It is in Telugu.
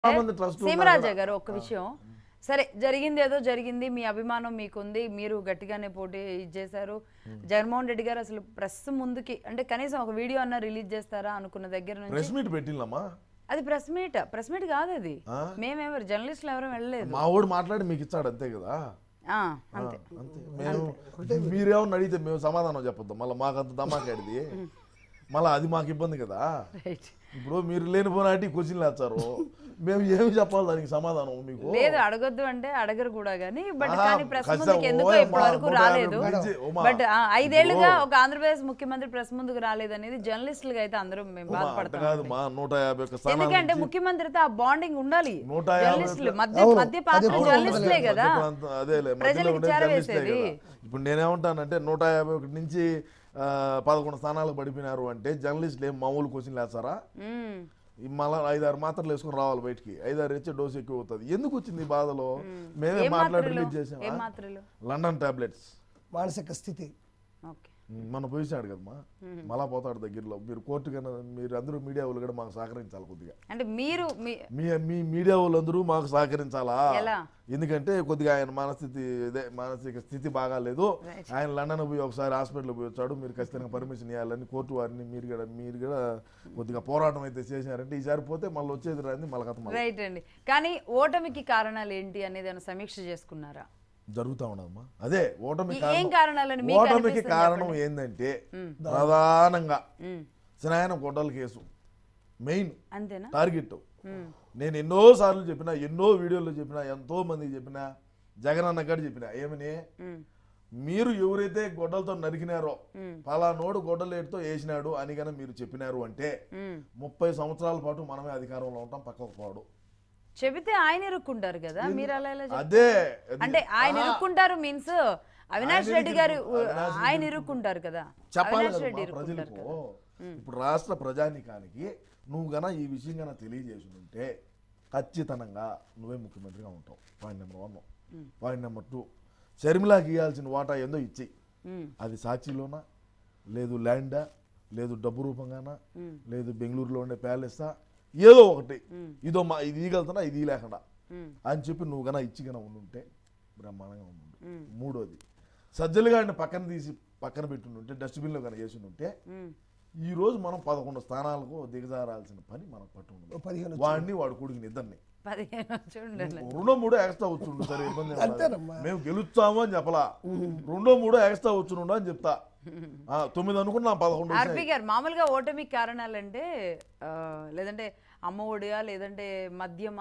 చాలా మంది ట్రస్ట్ సీమరాజా గారు ఒక విషయం సరే జరిగింది ఏదో జరిగింది మీ అభిమానం మీకుంది మీరు గట్టిగానే పోటీ చేశారు జగన్మోహన్ రెడ్డి గారు అసలు ప్రెస్ ముందుకి అంటే కనీసం ఒక వీడియో అన్న రిలీజ్ చేస్తారా అనుకున్న దగ్గర నుంచి ప్రెస్ మీట్ పెట్టిందమ్మా అది ప్రెస్ మీట్ ప్రెస్ మీట్ కాదు అది ఆ? మేమెవరు జర్నలిస్టులు ఎవరు వెళ్ళలేదు మా వాడు మాట్లాడి మీకు ఇచ్చాడు అంతే కదా ఆ, ఆ, అంతే అంతే మేము మీరేమన్నా అడిగితే మేము సమాధానం చెప్పొద్దాం మళ్ళీ మాకు అంత దమాకాడిది మళ్ళీ అది మాకు ఇబ్బంది కదా రైట్ ఇప్పుడు మీరు లేనిపోనాటి క్వశ్చన్లు వేస్తారు మేము ఏమి చెప్పాలి దానికి సమాధానం మీకు లేదు అడగొద్దు అంటే అడగరు కూడా కానీ బట్ ఆహా, కానీ ప్రెస్ ఖచ్చితంగా ముందుకు ఎందుకో ఓయమ్మా, ఇప్పటి వరకు నూట యాభై రాలేదు గురించి, ఓమా. బట్ ఐదేళ్లుగా ఒక ఆంధ్రప్రదేశ్ ముఖ్యమంత్రి ప్రెస్ ముందుకు రాలేదు అనేది జర్నలిస్టులుగా అయితే అందరూ మేము ఉమా, అంత బాధపడతాం కాదు మా నూట యాభై ఒక్క స్థానాల ఎందుకంటే నుంచి ముఖ్యమంత్రితో ఆ బాండింగ్ ఉండాలి నూట యాభై జర్నలిస్టులు మధ్య అవును, మధ్య అది పాత్ర ఎప్పుడూ జర్నలిస్టులే మధ్య కదా ప్రాంతం- అదేలే మధ్యలో ప్రజలకి ఉండే జర్నలిస్టులే చేరవేసేది. కదా. ఇప్పుడు నేనేమంటానంటే నూట యాభై ఒకటి నుంచి ఆ, పదకొండు స్థానాలకు పడిపోయినారు అంటే జర్నలిస్టులు ఏం మామూలు క్వశ్చన్లు వేస్తారా మ్మ్. ఈ మళ్ళా ఐదారు మాత్రలు వేసుకుని రావాలి బయటికి ఐదారు ఇచ్చే డోసు ఎక్కువ అవుతుంది ఎందుకు వచ్చింది ఈ బాధలో మేమే ఏం మాట్లాడి మాత్రలు రిలీజ్ చేసాం ఏం మాత్రలు లండన్ టాబ్లెట్స్ మానసిక స్థితి ఓకే మన పోయినాడు కదమ్మా మళ్ళా పోతాడు దగ్గరలో మీరు కోర్టు కన్నా మీరు అందరూ మీడియా వాళ్ళు కూడా మాకు సహకరించాలి కొద్దిగా అంటే మీరు మీ మీ మీ మీడియా వాళ్ళందరూ మాకు సహకరించాలా ఎలా? ఎందుకంటే కొద్దిగా ఆయన మానస్థితి ఇదే మానసిక స్థితి బాగాలేదు Right. ఆయన లండన్ పోయి ఒకసారి హాస్పిటల్ పోయి వచ్చాడు మీరు ఖచ్చితంగా పర్మిషన్ ఇవ్వాలని కోర్టు వారిని మీరు కూడా మీరు కూడా కొద్దిగా పోరాటం అయితే చేసినారంటే ఈసారి పోతే మళ్ళీ వచ్చేది రాని మళ్ళీ కథ మళ్ళీ రైట్ అండి కానీ ఓటమికి కారణాలు ఏంటి అనేది ఏమైనా సమీక్ష చేసుకున్నారా జరుగుతా ఉండదమ్మా అదే ఓటమి ఈ- ఏం కారణాలని మీకు ఓటమికి అనిపిస్తుంది కారణం ఏంటంటే ప్రధానంగా మ్మ్. సినాయన గొడ్డల కేసు మెయిన్ అంతేనా టార్గెట్ మ్మ్. నేను ఎన్నో సార్లు చెప్పినా ఎన్నో వీడియోల్లో చెప్పినా ఎంతో మందికి చెప్పినా జగన్ అన్న గారు చెప్పినా ఏమని మ్మ్. మీరు ఎవరైతే గొడ్డలతో నరికినారో మ్మ్. పలానోడు గొడ్డలేటుతో వేసినాడు అని కనుక మీరు చెప్పినారు అంటే మ్మ్. ముప్పై సంవత్సరాల పాటు మనమే అధికారంలో ఉంటాం పక్కకు పోడు చెబితే ఆయన ఇరుక్కుంటారు కదా మీరు అలా ఎలా చెప్తారు? అదే అది- అంటే ఆయన ఆహా, ఇరుక్కుంటారు మీన్స్ అవినాష్ ఆయన రెడ్డి గారు ఇరుక్కు- అవినాష్ రెడ్డి ఆయన ఇరుక్కుంటారు కదా చెప్పాలి అవినాష్ కదా రెడ్డి మా ఇరుక్కుంటారు ప్రజలకు కదా ఇప్పుడు రాష్ట్ర ప్రజానికానికి నువ్వు గన ఈ విషయం గన తెలియజేసి ఉంటే ఖచ్చితంగా నువ్వే ముఖ్యమంత్రిగా ఉంటావు point number one point number two షర్మిలాకి ఇవ్వాల్సిన వాటా ఏందో ఇచ్చి మ్మ్. అది సాక్షిలోనా లేదు ల్యాండా లేదు డబ్బు రూపంగానా లేదు బెంగళూరులో ఉండే ప్యాలెసా ఏదో ఒకటి ఇదో మా ఇది ఇవ్వగలుగుతున్నా ఇది లేకుండా మ్మ్. అని చెప్పి నువ్వు గన ఇచ్చి గన ఉండుంటే బ్రహ్మాండంగా ఉండు మూడోది సజ్జలు గారిని పక్కన తీసి పక్కన పెట్టుంటే డస్ట్బిన్లో కనుక వేసి ఉంటే మ్మ్. ఈ రోజు మనం పదకొండు స్థానాలకు దిగజారాల్సిన పని మనకు పట్టు ఉండదు పదిహేను వాడిని వాడు కొడుకుని ఇద్దరిని పదిహేను చూడండి రెండో మూడో ఎక్స్ట్రా వచ్చుండు సరే ఇబ్బంది ఏం లేదు. అంతేనమ్మా. మేము గెలుస్తాము అని చెప్పలా రెండో మూడో ఎక్స్ట్రా వచ్చునుండు అని చెప్తా ఆ, తొమ్మిది అనుకున్నా పదకొండు వచ్చినాయి. ఆర్పి గారు మామూలుగా ఓటమి కారణాలంటే ఆ, లేదంటే అమ్మ ఒడియా లేదంటే మద్యమా